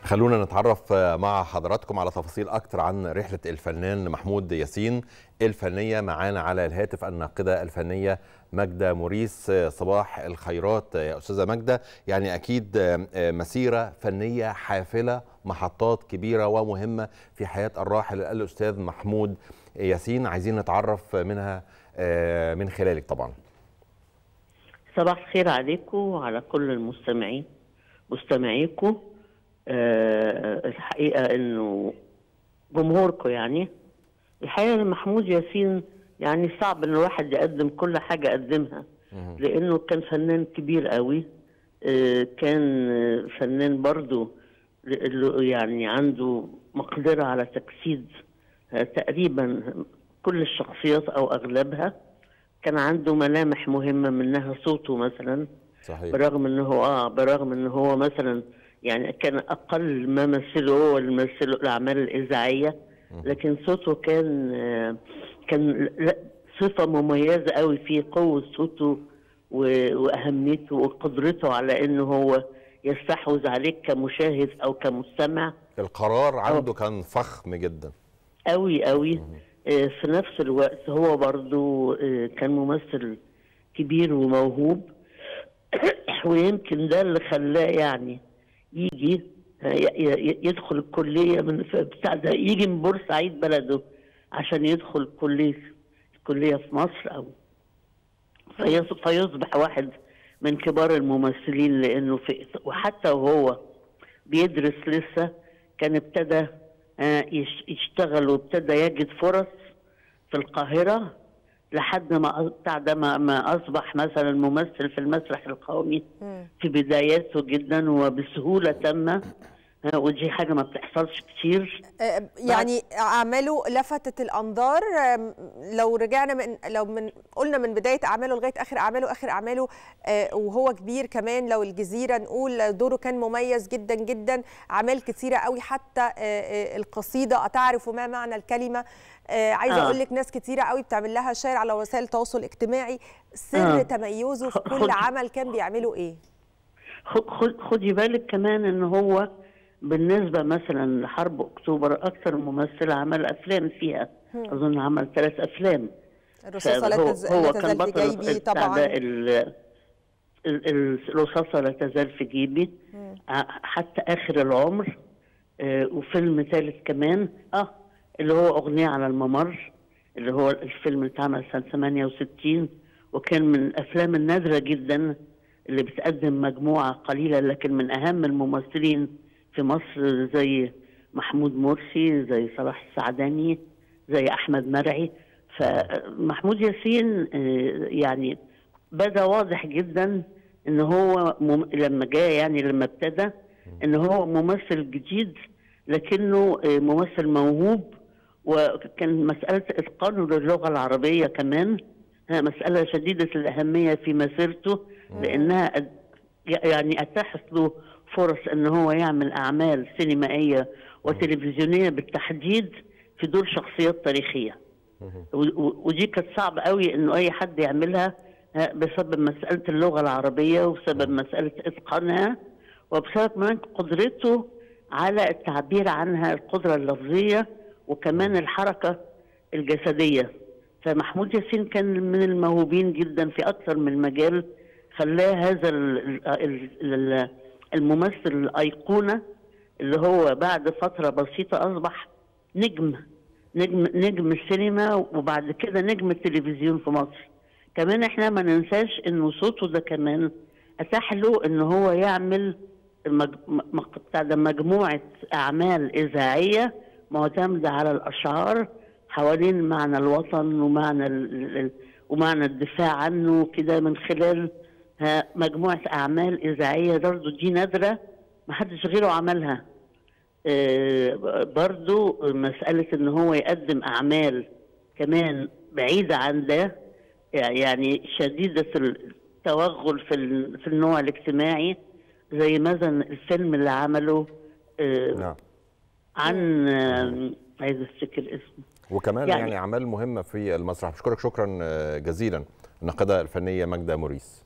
خلونا نتعرف مع حضراتكم على تفاصيل أكتر عن رحلة الفنان محمود ياسين الفنية معانا على الهاتف الناقدة الفنية ماجدة موريس صباح الخيرات يا أستاذة ماجدة يعني أكيد مسيرة فنية حافلة محطات كبيرة ومهمة في حياة الراحل الأستاذ محمود ياسين عايزين نتعرف منها من خلالك طبعا صباح الخير عليكم وعلى كل المستمعين مستمعيكم أه الحقيقه انه جمهوركم يعني الحقيقه محمود ياسين يعني صعب ان الواحد يقدم كل حاجه قدمها لانه كان فنان كبير قوي أه كان فنان برضه يعني عنده مقدره على تجسيد أه تقريبا كل الشخصيات او اغلبها كان عنده ملامح مهمه منها صوته مثلا صحيح برغم انه هو اه برغم انه هو مثلا يعني كان اقل ما مثله هو اللي مثله الاعمال الاذاعيه لكن صوته كان آه كان صفه مميزه قوي فيه قوه صوته واهميته وقدرته على انه هو يستحوذ عليك كمشاهد او كمستمع القرار عنده كان فخم جدا قوي قوي آه في نفس الوقت هو برضو آه كان ممثل كبير وموهوب ويمكن ده اللي خلاه يعني يجي يدخل الكليه من بتاع ده يجي من بورسعيد بلده عشان يدخل كليه الكليه في مصر او فيصبح واحد من كبار الممثلين لانه في وحتى وهو بيدرس لسه كان ابتدى يشتغل وابتدى يجد فرص في القاهره لحد ما بتاع ده ما, ما اصبح مثلا ممثل في المسرح القومي في بداياته جدا وبسهوله تامه ودي حاجه ما بتحصلش كتير يعني اعماله لفتت الانظار لو رجعنا من لو من قلنا من بدايه اعماله لغايه اخر اعماله اخر اعماله وهو كبير كمان لو الجزيره نقول دوره كان مميز جدا جدا اعمال كثيره قوي حتى القصيده اتعرف ما معنى الكلمه عايزه اقول لك ناس كثيره قوي بتعمل لها شير على وسائل التواصل الاجتماعي سر تميزه في كل عمل كان بيعمله ايه خدي بالك كمان ان هو بالنسبه مثلا لحرب اكتوبر اكثر ممثل عمل افلام فيها مم. اظن عمل ثلاث افلام الرصاصه لا تزال هو كان في جيبي طبعا الرصاصه لا تزال في جيبي مم. حتى اخر العمر آه وفيلم ثالث كمان اه اللي هو اغنيه على الممر اللي هو الفيلم اللي اتعمل سنه 68 وكان من الافلام النادره جدا اللي بتقدم مجموعه قليله لكن من اهم الممثلين في مصر زي محمود مرسي زي صلاح السعداني زي احمد مرعي فمحمود ياسين يعني بدا واضح جدا ان هو مم... لما جاء يعني لما ابتدى ان هو ممثل جديد لكنه ممثل موهوب وكان مساله اتقانه للغه العربيه كمان مساله شديده الاهميه في مسيرته لانها يعني اتاحت له فرص ان هو يعمل اعمال سينمائيه وتلفزيونيه بالتحديد في دور شخصيات تاريخيه ودي كانت صعب قوي انه اي حد يعملها بسبب مساله اللغه العربيه وبسبب مساله اتقانها وبسبب كمان قدرته على التعبير عنها القدره اللفظيه وكمان الحركه الجسديه فمحمود ياسين كان من الموهوبين جدا في اكثر من مجال خلاه هذا ال ال ال الممثل الايقونه اللي هو بعد فتره بسيطه اصبح نجم نجم نجم السينما وبعد كده نجم التلفزيون في مصر كمان احنا ما ننساش انه صوته ده كمان اتاح له ان هو يعمل مجموعه اعمال اذاعيه معتمده على الاشعار حوالين معنى الوطن ومعنى ومعنى الدفاع عنه كده من خلال مجموعة أعمال إذاعية برضه دي نادرة ما حدش غيره عملها آه برضه مسألة إن هو يقدم أعمال كمان بعيدة عن ده يعني شديدة التوغل في في النوع الاجتماعي زي مثلا الفيلم اللي عمله آه نعم عن آه عايز افتكر اسمه وكمان يعني, يعني اعمال مهمه في المسرح بشكرك شكرا جزيلا الناقده الفنيه ماجده موريس